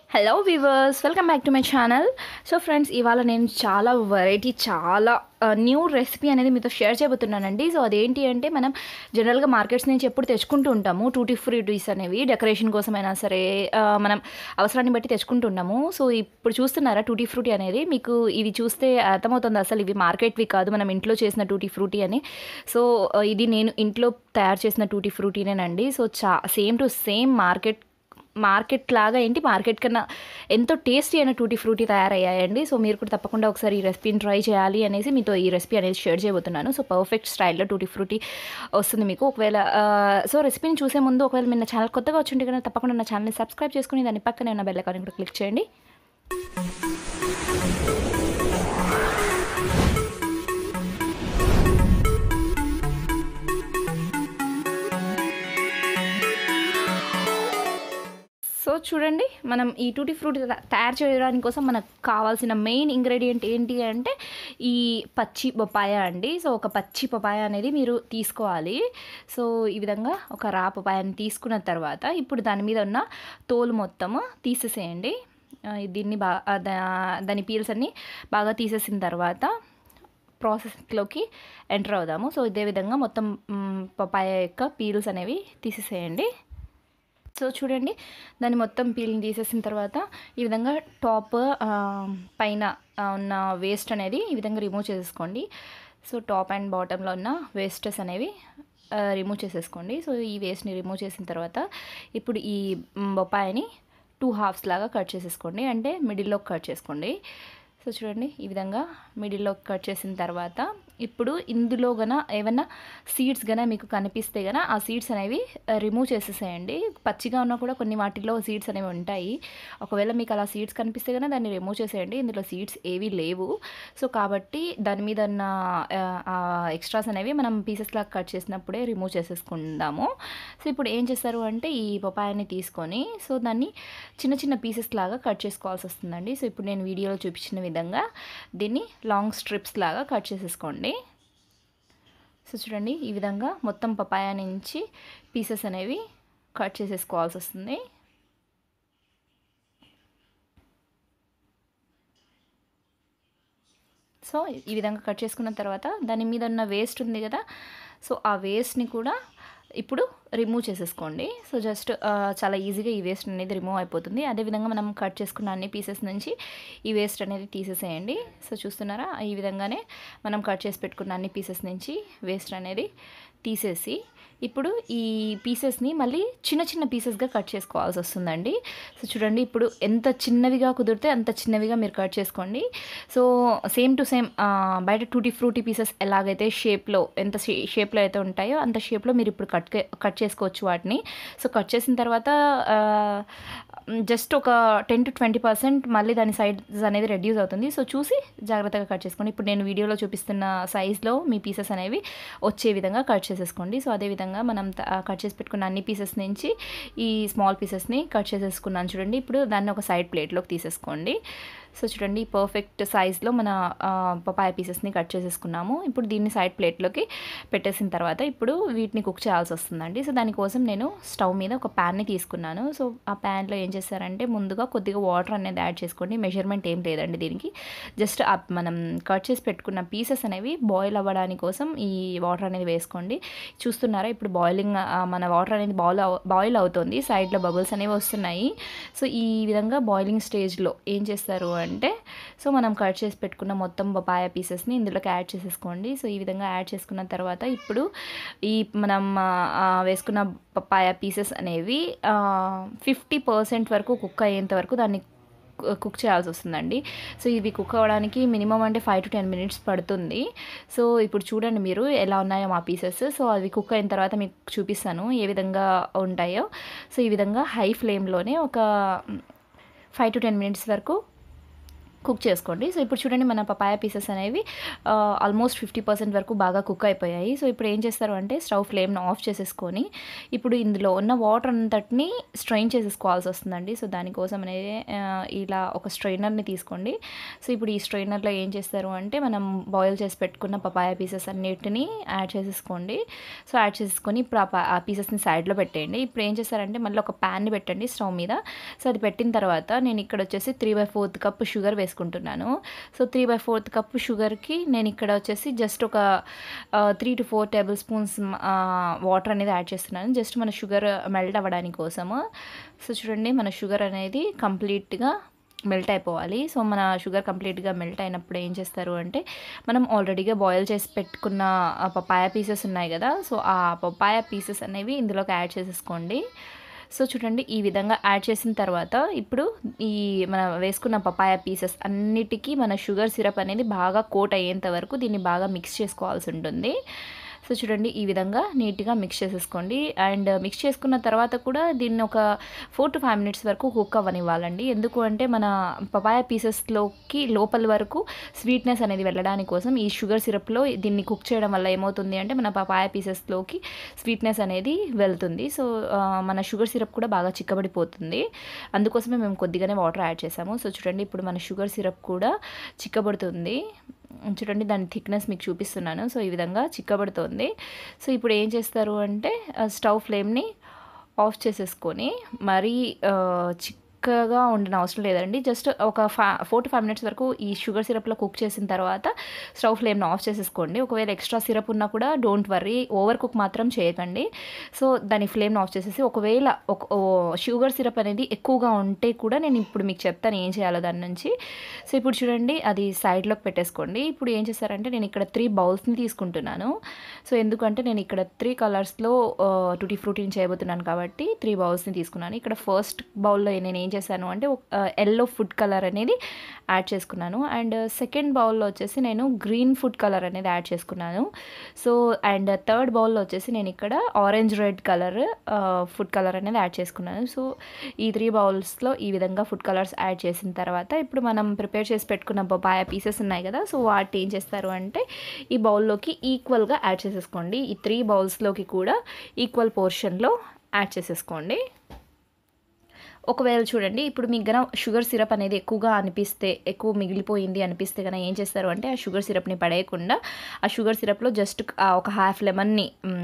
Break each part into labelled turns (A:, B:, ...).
A: hello viewers welcome back to my channel so friends ఇవాళ నేను చాలా వెరైటీ చాలా న్యూ రెసిపీ అనేది మీతో షేర్ చేయబోతున్నానండి సో అదేంటి అంటే మనం జనరల్గా మార్కెట్స్ నుంచి ఎప్పుడు తెచ్చుకుంటూ ఉంటాము టూటీ ఫ్రూటీస్ అనేవి డెకరేషన్ కోసమైనా సరే ఆ, మనం అవసరాన్ని బట్టి తెచ్చుకుంటూ ఉన్నాము సో ఇప్పుడు చూస్తున్నారా టూటీ ఫ్రూటీ అనేది మీకు ఇవి చూస్తే అర్థమవుతుంది అసలు ఇవి మార్కెట్వి కాదు మనం ఇంట్లో చేసిన టూటీ ఫ్రూటీ అని సో ఆ, ఇది నేను ఇంట్లో తయారు చేసిన టూటీ ఫ్రూటీనేనండి సో చా same to same market market లాగా ఏంటి మార్కెట్ కన్నా ఎంతో టేస్టీ అయిన టూటీ ఫ్రూటీ తయారయ్యాయండి సో మీరు కూడా తప్పకుండా ఒకసారి ఈ రెసిపీని ట్రై చేయాలి అనేసి మీతో ఈ రెసిపీ అనేది షేర్ చేయబోతున్నాను సో పర్ఫెక్ట్ స్టైల్లో టూటీ ఫ్రూటీ వస్తుంది మీకు ఒకవేళ ఆ, సో రెసిపీని చూసే ముందు ఒకవేళ మీరు నా ఛానల్ కొత్తగా వచ్చి కనుక తప్పకుండా నా ఛానల్ని సబ్స్క్రైబ్ చేసుకుని దాని పక్కనే ఉన్న బెల్ ఐకాన్ కూడా క్లిక్ చేయండి సో చూడండి మనం ఈ టూటీ ఫ్రూట్ తయారు చేయడానికి కోసం మనకు కావాల్సిన మెయిన్ ఇంగ్రీడియంట్ ఏంటి అంటే ఈ పచ్చి పపాయ అండి సో ఒక పచ్చి పపాయ అనేది మీరు తీసుకోవాలి సో ఈ విధంగా ఒక రా పపాయని తీసుకున్న తర్వాత ఇప్పుడు దాని మీద ఉన్న తోలు మొత్తము తీసేసేయండి ఆ, దీన్ని బాగా దాని పీల్స్ అన్ని బాగా తీసేసిన తర్వాత ప్రాసెస్లోకి ఎంటర్ అవుదాము సో ఇదే విధంగా మొత్తం మ్, పపాయ యొక్క పీల్స్ అనేవి తీసేసేయండి సో చూడండి దాన్ని మొత్తం పీల్ని తీసేసిన తర్వాత ఈ విధంగా టాప్ ఆ, పైన ఆ, ఉన్న వేస్ట్ అనేది ఈ విధంగా రిమూవ్ చేసేసుకోండి సో టాప్ అండ్ బాటంలో ఉన్న వేస్టెస్ అనేవి రిమూవ్ చేసేసుకోండి సో ఈ వేస్ట్ని రిమూవ్ చేసిన తర్వాత ఇప్పుడు ఈ మ్, బొప్పాయిని టూ హాఫ్స్ లాగా కట్ చేసేసుకోండి అంటే మిడిల్లో కట్ చేసుకోండి సో చూడండి ఈ విధంగా మిడిల్లో కట్ చేసిన తర్వాత ఇప్పుడు ఇందులో గన ఏమన్నా సీడ్స్ గన మీకు కనిపిస్తే గన ఆ సీడ్స్ అనేవి రిమూవ్ చేసేసేయండి పచ్చిగా ఉన్నా కూడా కొన్ని వాటిల్లో సీడ్స్ అనేవి ఉంటాయి ఒకవేళ మీకు అలా సీడ్స్ కనిపిస్తే గన దాన్ని రిమూవ్ చేసేయండి ఇందులో సీడ్స్ ఏవి లేవు సో కాబట్టి దాని మీద ఉన్న ఎక్స్ట్రాస్ అనేవి మనం పీసెస్ లాగా కట్ చేసినప్పుడే రిమూవ్ చేసేసుకుందాము సో ఇప్పుడు ఏం చేస్తారు అంటే ఈ పపాయాన్ని తీసుకొని సో దాన్ని చిన్న చిన్న పీసెస్ లాగా కట్ చేసుకోవాల్సి వస్తుందండి సో ఇప్పుడు నేను వీడియోలో చూపించిన విధంగా దీన్ని లాంగ్ స్ట్రిప్స్ లాగా కట్ చేసేసుకోండి సో చూడండి ఈ విధంగా మొత్తం పపాయ నుంచి పీసెస్ అనేవి కట్ చేసేసుకోవాల్సి వస్తుంది సో ఈ విధంగా కట్ చేసుకున్న తర్వాత దాని మీద ఉన్న వేస్ట్ ఉంది కదా సో ఆ వేస్ట్ని కూడా ఇప్పుడు రిమూవ్ చేసేసుకోండి సో జస్ట్ చాలా ఈజీగా ఈ వేస్ట్ అనేది రిమూవ్ అయిపోతుంది అదేవిధంగా మనం కట్ చేసుకున్న అన్ని పీసెస్ నుంచి ఈ వేస్ట్ అనేది తీసేసేయండి సో చూస్తున్నారా ఈ విధంగానే మనం కట్ చేసి పెట్టుకున్న అన్ని పీసెస్ నుంచి వేస్ట్ అనేది తీసేసి ఇప్పుడు ఈ పీసెస్ని మళ్ళీ చిన్న చిన్న పీసెస్గా కట్ చేసుకోవాల్సి వస్తుందండి సో చూడండి ఇప్పుడు ఎంత చిన్నవిగా కుదిరితే అంత చిన్నవిగా మీరు కట్ చేసుకోండి సో సేమ్ టు సేమ్ బయట టూటీ ఫ్రూటీ పీసెస్ ఎలాగైతే షేప్లో ఎంత షేప్లో అయితే ఉంటాయో అంత షేప్లో మీరు ఇప్పుడు కట్ కట్ చేసుకోవచ్చు వాటిని సో కట్ చేసిన తర్వాత జస్ట్ ఒక టెన్ టు ట్వంటీ పర్సెంట్ మళ్ళీ దాని సైజ్ అనేది రెడ్యూస్ అవుతుంది సో చూసి జాగ్రత్తగా కట్ చేసుకోండి ఇప్పుడు నేను వీడియోలో చూపిస్తున్న సైజ్లో మీ పీసెస్ అనేవి వచ్చే విధంగా కట్ చేసేసుకోండి సో అదేవిధంగా మనం త- కట్ చేసి పెట్టుకున్న అన్ని పీసెస్ నుంచి ఈ స్మాల్ పీసెస్ని కట్ చేసేసుకున్నాను చూడండి ఇప్పుడు దాన్ని ఒక సైడ్ ప్లేట్లోకి తీసేసుకోండి సో చూడండి పర్ఫెక్ట్ సైజ్లో మన ఆ, పపాయ పీసెస్ని కట్ చేసేసుకున్నాము ఇప్పుడు దీన్ని సైడ్ ప్లేట్లోకి పెట్టేసిన తర్వాత ఇప్పుడు వీటిని కుక్ చేయాల్సి వస్తుందండి సో దానికోసం నేను స్టవ్ మీద ఒక ప్యాన్ని తీసుకున్నాను సో ఆ ప్యాన్లో ఏం చేస్తారంటే ముందుగా కొద్దిగా వాటర్ అనేది యాడ్ చేసుకోండి మెజర్మెంట్ ఏం లేదండి దీనికి జస్ట్ ఆ మనం కట్ చేసి పెట్టుకున్న పీసెస్ అనేవి బాయిల్ అవ్వడానికి కోసం ఈ వాటర్ అనేది వేసుకోండి చూస్తున్నారా ఇప్పుడు బాయిలింగ్ మన వాటర్ అనేది బాయిల్ బాయిల్ అవుతుంది సైడ్లో బబుల్స్ అనేవి వస్తున్నాయి సో ఈ విధంగా బాయిలింగ్ స్టేజ్లో ఏం చేస్తారు అంటే సో మనం కట్ చేసి పెట్టుకున్న మొత్తం పపాయ పీసెస్ని ఇందులోకి యాడ్ చేసేసుకోండి సో ఈ విధంగా యాడ్ చేసుకున్న తర్వాత ఇప్పుడు ఈ మనం ఆ, వేసుకున్న పపాయ పీసెస్ అనేవి ఫిఫ్టీ పర్సెంట్ వరకు కుక్ అయ్యేంత వరకు దాన్ని కుక్ చేయాల్సి వస్తుందండి సో ఇవి కుక్ అవ్వడానికి మినిమం అంటే ఫైవ్ టు టెన్ మినిట్స్ పడుతుంది సో ఇప్పుడు చూడండి మీరు ఎలా ఉన్నాయో మా పీసెస్ సో అవి కుక్ అయిన తర్వాత మీకు చూపిస్తాను ఏ విధంగా ఉంటాయో సో ఈ విధంగా హై ఫ్లేమ్లోనే ఒక ఫైవ్ టు టెన్ మినిట్స్ వరకు కుక్ చేసుకోండి సో ఇప్పుడు చూడండి మన పపాయ పీసెస్ అనేవి ఆల్మోస్ట్ ఫిఫ్టీ పర్సెంట్ వరకు బాగా కుక్ అయిపోయాయి సో ఇప్పుడు ఏం చేస్తారు అంటే స్టవ్ ఫ్లేమ్ను ఆఫ్ చేసేసుకొని ఇప్పుడు ఇందులో ఉన్న వాటర్ అంతటిని స్ట్రెయిన్ చేసేసుకోవాల్సి వస్తుందండి సో దానికోసం అనేది ఆ, ఇలా ఒక స్ట్రైనర్ని తీసుకోండి సో ఇప్పుడు ఈ స్ట్రైనర్లో ఏం చేస్తారు అంటే మనం బాయిల్ చేసి పెట్టుకున్న పపాయ పీసెస్ అన్నిటిని యాడ్ చేసేసుకోండి సో యాడ్ చేసుకొని ఇప్పుడు ఆ ప- ఆ పీసెస్ని సైడ్లో పెట్టేయండి ఇప్పుడు ఏం చేస్తారంటే మళ్ళీ ఒక ప్యాన్ని పెట్టండి స్టవ్ మీద సో అది పెట్టిన తర్వాత నేను ఇక్కడ వచ్చేసి three by fourth cup sugar వేసుకుంటున్నాను so three by fourth cup షుగర్కి నేను ఇక్కడ వచ్చేసి జస్ట్ ఒక three to four tablespoons water అనేది యాడ్ చేస్తున్నాను జస్ట్ మన షుగర్ మెల్ట్ అవ్వడానికి కోసము సో చూడండి మన షుగర్ అనేది కంప్లీట్గా మెల్ట్ అయిపోవాలి సో మన షుగర్ కంప్లీట్గా మెల్ట్ అయినప్పుడు ఏం చేస్తారు అంటే మనం ఆల్రెడీగా బాయిల్ చేసి పెట్టుకున్న ఆ పపాయ పీసెస్ ఉన్నాయి కదా సో ఆ పపాయ పీసెస్ అనేవి ఇందులోకి యాడ్ చేసేసుకోండి సో చూడండి ఈ విధంగా యాడ్ చేసిన తర్వాత ఇప్పుడు ఈ మన వేసుకున్న పపాయ పీసెస్ అన్నిటికీ మన షుగర్ సిరప్ అనేది బాగా కోట్ అయ్యేంత వరకు దీన్ని బాగా మిక్స్ చేసుకోవాల్సి ఉంటుంది సో చూడండి ఈ విధంగా నీట్గా మిక్స్ చేసేసుకోండి అండ్ మిక్స్ చేసుకున్న తర్వాత కూడా దీన్ని ఒక ఫోర్ టు ఫైవ్ మినిట్స్ వరకు కుక్ అవ్వనివ్వాలండి ఎందుకు అంటే మన పపాయ పీసెస్లోకి లోపల వరకు స్వీట్నెస్ అనేది వెళ్ళడానికి కోసం ఈ షుగర్ సిరప్లో దీన్ని కుక్ చేయడం వల్ల ఏమవుతుంది అంటే మన పపాయ పీసెస్లోకి స్వీట్నెస్ అనేది వెళ్తుంది సో ఆ, మన షుగర్ సిరప్ కూడా బాగా చిక్కబడిపోతుంది అందుకోసమే మేము కొద్దిగానే వాటర్ యాడ్ చేసాము సో చూడండి ఇప్పుడు మన షుగర్ సిరప్ కూడా చిక్కబడుతుంది చూడండి దాని థిక్నెస్ మీకు చూపిస్తున్నాను సో ఈ విధంగా చిక్కబడుతోంది సో ఇప్పుడు ఏం చేస్తారు అంటే ఆ, స్టవ్ ఫ్లేమ్ని ఆఫ్ చేసేసుకొని మరీ ఆ, చిక్కగా ఉండిన అవసరం లేదండి జస్ట్ ఒక ఫా ఫోర్ టు ఫైవ్ మినిట్స్ వరకు ఈ షుగర్ సిరప్లో కుక్ చేసిన తర్వాత స్టవ్ ఫ్లేమ్ని ఆఫ్ చేసేసుకోండి ఒకవేళ ఎక్స్ట్రా సిరప్ ఉన్నా కూడా డోంట్ వర్రీ ఓవర్ కుక్ మాత్రం చేయకండి సో దాని ఫ్లేమ్ని ఆఫ్ చేసేసి ఒకవేళ ఒక షుగర్ సిరప్ అనేది ఎక్కువగా ఉంటే కూడా నేను ఇప్పుడు మీకు చెప్తాను ఏం చేయాలో దాని నుంచి సో ఇప్పుడు చూడండి అది సైడ్లోకి పెట్టేసుకోండి ఇప్పుడు ఏం చేస్తారంటే నేను ఇక్కడ త్రీ బౌల్స్ని తీసుకుంటున్నాను సో ఎందుకంటే నేను ఇక్కడ త్రీ కలర్స్లో టూటీ ఫ్రూటీని చేయబోతున్నాను కాబట్టి త్రీ బౌల్స్ని తీసుకున్నాను ఇక్కడ ఫస్ట్ బౌల్లో నేను ఏం చేశాను అంటే ఎల్లో ఫుడ్ కలర్ అనేది యాడ్ చేసుకున్నాను అండ్ సెకండ్ బౌల్లో వచ్చేసి నేను గ్రీన్ ఫుడ్ కలర్ అనేది యాడ్ చేసుకున్నాను సో అండ్ థర్డ్ బౌల్లో వచ్చేసి నేను ఇక్కడ orange red colour food colour అనేది యాడ్ చేసుకున్నాను సో ఈ త్రీ బౌల్స్లో ఈ విధంగా ఫుడ్ కలర్స్ యాడ్ చేసిన తర్వాత ఇప్పుడు మనం ప్రిపేర్ చేసి పెట్టుకున్న బొపాయ పీసెస్ ఉన్నాయి కదా సో వాటి ఏం చేస్తారు అంటే ఈ బౌల్లోకి ఈక్వల్గా యాడ్ చేసేసుకోండి ఈ త్రీ బౌల్స్లోకి కూడా ఈక్వల్ పోర్షన్లో యాడ్ చేసేసుకోండి ఒకవేళ చూడండి ఇప్పుడు మీకు గన షుగర్ సిరప్ అనేది ఎక్కువగా అనిపిస్తే ఎక్కువ మిగిలిపోయింది అనిపిస్తే కనుక ఏం చేస్తారు అంటే ఆ షుగర్ సిరప్ని పడేయకుండా ఆ షుగర్ సిరప్లో జస్ట్ ఒక హాఫ్ లెమన్ని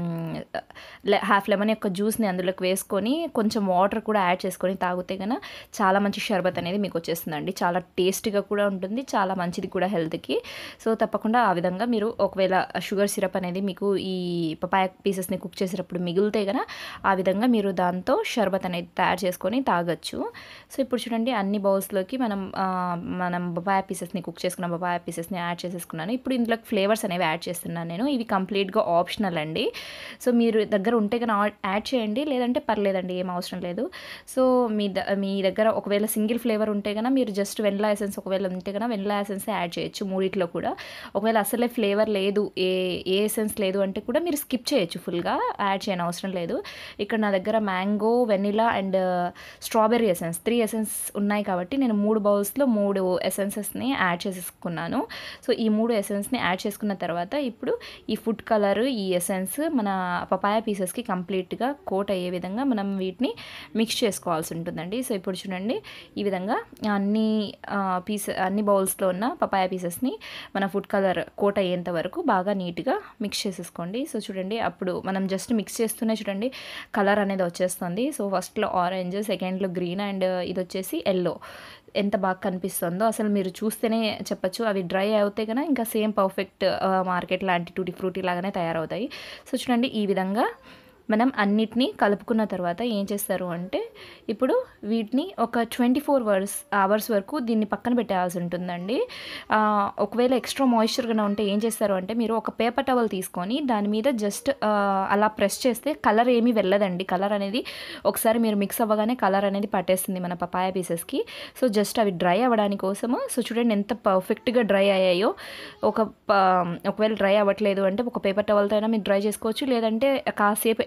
A: హాఫ్ లెమన్ యొక్క జ్యూస్ని అందులోకి వేసుకొని కొంచెం వాటర్ కూడా యాడ్ చేసుకొని తాగితే కనుక చాలా మంచి షర్బత్ అనేది మీకు వచ్చేస్తుందండి చాలా టేస్టీగా కూడా ఉంటుంది చాలా మంచిది కూడా హెల్త్కి సో తప్పకుండా ఆ విధంగా మీరు ఒకవేళ షుగర్ సిరప్ అనేది మీకు ఈ పపాయ పీసెస్ని కుక్ చేసేటప్పుడు మిగిలితే కనుక ఆ విధంగా మీరు దాంతో షర్బత్ అనేది తయారు చేసుకొని తాగొచ్చు సో ఇప్పుడు చూడండి అన్ని బౌల్స్లోకి మనం ఆ, మనం బొబాయ పీసెస్ని కుక్ చేసుకున్న బొబాయ పీసెస్ని యాడ్ చేసేసుకున్నాను ఇప్పుడు ఇందులోకి ఫ్లేవర్స్ అనేవి యాడ్ చేస్తున్నాను నేను ఇవి కంప్లీట్గా ఆప్షనల్ అండి సో మీరు దగ్గర ఉంటే కనుక యాడ్ చేయండి లేదంటే పర్లేదండి ఏం అవసరం లేదు సో మీ ద మీ దగ్గర ఒకవేళ సింగిల్ ఫ్లేవర్ ఉంటే కనుక మీరు జస్ట్ వెనిలా ఎసెన్స్ ఒకవేళ ఉంటే కనుక వెనిలా ఎసెన్స్ యాడ్ చేయొచ్చు మూడిట్లో కూడా ఒకవేళ అసలే ఫ్లేవర్ లేదు ఏ ఏ ఎసెన్స్ లేదు అంటే కూడా మీరు స్కిప్ చేయొచ్చు ఫుల్గా యాడ్ చేయని అవసరం లేదు ఇక్కడ నా దగ్గర mango vanilla and strawberry essence three essence ఉన్నాయి కాబట్టి నేను మూడు బౌల్స్లో మూడు ఎసెన్సెస్ని యాడ్ చేసేసుకున్నాను సో ఈ మూడు ఎసెన్స్ని యాడ్ చేసుకున్న తర్వాత ఇప్పుడు ఈ ఫుడ్ కలర్ ఈ ఎసెన్స్ మన పపాయ పీసెస్కి కంప్లీట్గా కోట్ అయ్యే విధంగా మనం వీటిని మిక్స్ చేసుకోవాల్సి ఉంటుందండి సో ఇప్పుడు చూడండి ఈ విధంగా అన్ని పీస్ అన్ని బౌల్స్లో ఉన్న పపాయ పీసెస్ని మన ఫుడ్ కలర్ కోట్ అయ్యేంత వరకు బాగా నీట్గా మిక్స్ చేసేసుకోండి సో చూడండి అప్పుడు మనం జస్ట్ మిక్స్ చేస్తూనే చూడండి కలర్ అనేది వచ్చేస్తుంది సో ఫస్ట్లో ఆరెంజ్ సెకండ్లో గ్రీన్ అండ్ ఇది వచ్చేసి ఎల్లో ఎంత బాగా కనిపిస్తుందో అసలు మీరు చూస్తేనే చెప్పచ్చు అవి డ్రై అవుతే కనుక ఇంకా సేమ్ పర్ఫెక్ట్ మార్కెట్ లాంటి టూటీ ఫ్రూటీ లాగానే తయారవుతాయి సో చూడండి ఈ విధంగా మనం అన్నిటినీ కలుపుకున్న తర్వాత ఏం చేస్తారు అంటే ఇప్పుడు వీటిని ఒక ట్వంటీ ఫోర్ అవర్స్ అవర్స్ వరకు దీన్ని పక్కన పెట్టాల్సి ఉంటుందండి ఆ, ఒకవేళ ఎక్స్ట్రా మాయిశ్చర్గా ఉంటే ఏం చేస్తారు అంటే మీరు ఒక పేపర్ టవల్ తీసుకొని దాని మీద జస్ట్ అలా ప్రెస్ చేస్తే కలర్ ఏమీ వెళ్ళదండి కలర్ అనేది ఒకసారి మీరు మిక్స్ అవ్వగానే కలర్ అనేది పట్టేస్తుంది మన పపాయ పీసెస్కి సో జస్ట్ అవి డ్రై అవ్వడానికి కోసము సో చూడండి ఎంత పర్ఫెక్ట్గా డ్రై అయ్యాయో ఒక ప- ఒకవేళ డ్రై అవ్వట్లేదు అంటే ఒక పేపర్ టవల్తో అయినా మీరు డ్రై చేసుకోవచ్చు లేదంటే కాసేపు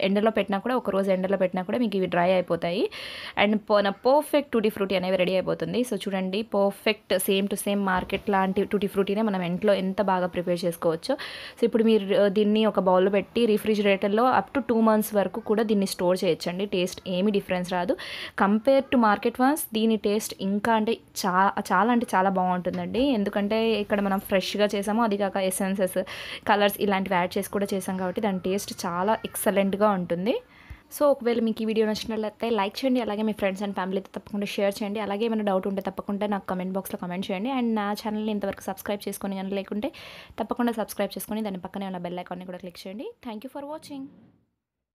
A: ఎండలో పెట్టినా కూడా ఒక రోజు ఎండలో పెట్టినా కూడా మీకు ఇవి డ్రై అయిపోతాయి అండ్ మన పర్ఫెక్ట్ టూటీ ఫ్రూటీ అనేవి రెడీ అయిపోతుంది సో చూడండి perfect same to same market లాంటి టూటీ ఫ్రూటీనే మనం ఇంట్లో ఎంత బాగా ప్రిపేర్ చేసుకోవచ్చు సో ఇప్పుడు మీరు ఆ, దీన్ని ఒక బౌల్లో పెట్టి రిఫ్రిజిరేటర్లో అప్ టు టూ మంత్స్ వరకు కూడా దీన్ని స్టోర్ చేయొచ్చండి టేస్ట్ ఏమీ డిఫరెన్స్ రాదు కంపేర్ టు మార్కెట్ వన్స్ దీని టేస్ట్ ఇంకా అంటే చా చాలా అంటే చాలా బాగుంటుందండి ఎందుకంటే ఇక్కడ మనం ఫ్రెష్గా చేసాము అది కాక ఎసెన్సెస్ కలర్స్ ఇలాంటివి యాడ్ చేసి కూడా చేసాం కాబట్టి దాని టేస్ట్ చాలా ఎక్సలెంట్గా ఉంటుంది సో ఒకవేళ మీకు ఈ వీడియో నచ్చినట్లయితే లైక్ చేయండి అలాగే మీ ఫ్రెండ్స్ అండ్ ఫ్యామిలీతో తప్పకుండా షేర్ చేయండి అలాగే ఏమైనా డౌట్ ఉంటే తప్పకుండా నాకు కమెంట్ బాక్స్లో కమెంట్ చేయండి అండ్ నా ఛానల్ని ఇంతవరకు సబ్స్క్రైబ్ చేసుకొని కానీ లేకుంటే తప్పకుండా సబ్స్క్రైబ్ చేసుకొని దాని పక్కనే ఉన్న బెల్ ఐకాన్ని కూడా క్లిక్ చేయండి థ్యాంక్ యూ ఫర్ వాచింగ్